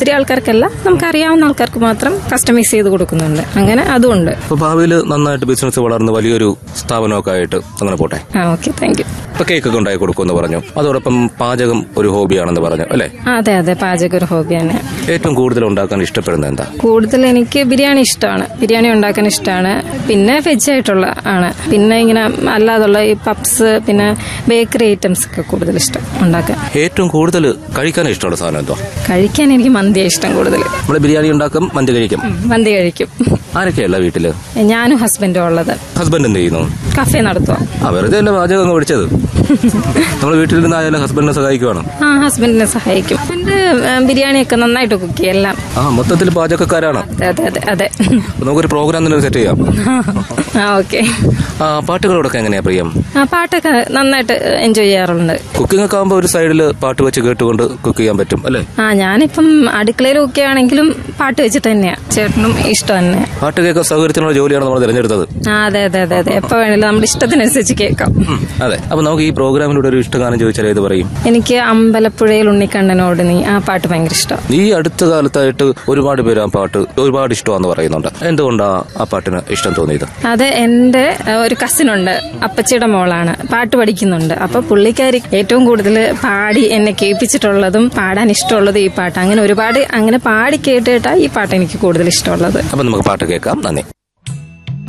ഒത്തിരി ആൾക്കാർക്കല്ല നമുക്ക് അറിയാവുന്ന ആൾക്കാർക്ക് മാത്രം കസ്റ്റമൈസ് ചെയ്ത് കൊടുക്കുന്നുണ്ട് അങ്ങനെ അതുമുണ്ട് അപ്പൊ ഭാവിയിൽ നന്നായിട്ട് ബിസിനസ് വളർന്ന് വലിയൊരു സ്ഥാപനമൊക്കെ ആയിട്ട് അങ്ങനെ പോട്ടെ ആ ഓക്കെ താങ്ക് യു ഇപ്പൊ കേക്കൊക്കെ ഉണ്ടാക്കി കൊടുക്കുമെന്ന് പറഞ്ഞു അതോടൊപ്പം പാചകം ഒരു ഹോബിയാണെന്ന് പറഞ്ഞു അല്ലേ അതെ അതെ പാചകം ഒരു ഹോബി തന്നെ ഏറ്റവും കൂടുതൽ ഉണ്ടാക്കാൻ ഇഷ്ടപ്പെടുന്നത് എന്താ കൂടുതൽ എനിക്ക് ബിരിയാണി ഇഷ്ടമാണ് ബിരിയാണി ഉണ്ടാക്കാൻ ഇഷ്ടമാണ് പിന്നെ വെജ് ആയിട്ടുള്ള ആണ് പിന്നെ ഇങ്ങനെ അല്ലാതുള്ള ഈ പപ്സ് പിന്നെ ബേക്കറി ഐറ്റംസ് ഒക്കെ കൂടുതൽ ഇഷ്ടം ഉണ്ടാക്കാൻ ഏറ്റവും കൂടുതൽ കഴിക്കാൻ ഇഷ്ടമുള്ള സാധനം എന്തോ കഴിക്കാൻ എനിക്ക് മന്തിയാണ് ഇഷ്ടം കൂടുതൽ നമ്മൾ ബിരിയാണി ഉണ്ടാക്കും മന്തി കഴിക്കും മന്തി കഴിക്കും ആരൊക്കെയല്ല വീട്ടില് ഞാനും ഹസ്ബൻഡും ഉള്ളത് ഹസ്ബൻഡ് എന്ത് ചെയ്യുന്നു കഫേ നടത്തുക ആ വെറുതെ അല്ല പാചകം അങ്ങ് പഠിച്ചത് നമ്മൾ വീട്ടിലിരുന്നായാലും ഹസ്ബൻഡിനെ സഹായിക്കുവാണ് ആ ഹസ്ബൻഡിനെ സഹായിക്കും ഹസ്ബൻഡ് ബിരിയാണിയൊക്കെ നന്നായിട്ട് കുക്ക് ചെയ്യും എല്ലാം ആ മൊത്തത്തിൽ പാചകക്കാരാണ് അതെ അതെ അതെ അതെ അപ്പൊ നമുക്കൊരു പ്രോഗ്രാം തന്നെ സെറ്റ് ചെയ്യാം ആ ഓക്കെ ആ പാട്ടുകളോടൊക്കെ എങ്ങനെയാ പ്രിയം ആ പാട്ടൊക്കെ നന്നായിട്ട് എൻജോയ് ചെയ്യാറുണ്ട് കുക്കിംഗ് ഒക്കെ ആകുമ്പോൾ ഒരു സൈഡിൽ പാട്ട് വെച്ച് കേട്ടുകൊണ്ട് കുക്ക് ചെയ്യാൻ പറ്റും അല്ലേ ആ ഞാനിപ്പം അടുക്കളയിൽ ഒക്കെ ആണെങ്കിലും പാട്ട് വെച്ചിട്ട് തന്നെയാ ചേട്ടനും ഇഷ്ടം തന്നെ പാട്ട് കേൾക്കാൻ സൗകര്യത്തിനുള്ള ജോലിയാണ് നമ്മൾ തിരഞ്ഞെടുത്തത് ആ അതെ അതെ അതെ അതെ എപ്പോ വേണേലും നമ്മുടെ ഇഷ്ടത്തിനനുസരിച്ച് കേൾക്കാം ഉം, അതെ അപ്പൊ നമുക്ക് ഈ പ്രോഗ്രാമിലൂടെ ഒരു ഇഷ്ടഗാനം ചോദിച്ചാൽ ഏത് പറയും എനിക്ക് അമ്പലപ്പുഴയിൽ ഉണ്ണിക്കണ്ണനോട് നീ ആ പാട്ട് ഭയങ്കര ഇഷ്ടം ഈ അടുത്ത കാലത്തായിട്ട് ഒരുപാട് പേര് ആ പാട്ട് ഒരുപാട് ഇഷ്ടമാണെന്ന് പറയുന്നുണ്ട് എന്തുകൊണ്ടാ ആ പാട്ടിന് ഇഷ്ടം തോന്നിയത് അത് എന്റെ ഏഹ്, ഒരു കസിൻ ഉണ്ട് അപ്പച്ചിയുടെ മോളാണ് പാട്ട് പഠിക്കുന്നുണ്ട് അപ്പൊ പുള്ളിക്കാരി ഏറ്റവും കൂടുതൽ പാടി എന്നെ കേൾപ്പിച്ചിട്ടുള്ളതും പാടാൻ ഇഷ്ടമുള്ളതും ഈ പാട്ട് അങ്ങനെ ഒരുപാട് അങ്ങനെ പാടി കേട്ടിട്ടാ ഈ പാട്ട് എനിക്ക് കൂടുതൽ ഇഷ്ടമുള്ളത് അപ്പൊ നമുക്ക് പാട്ട് കേൾക്കാം നന്ദി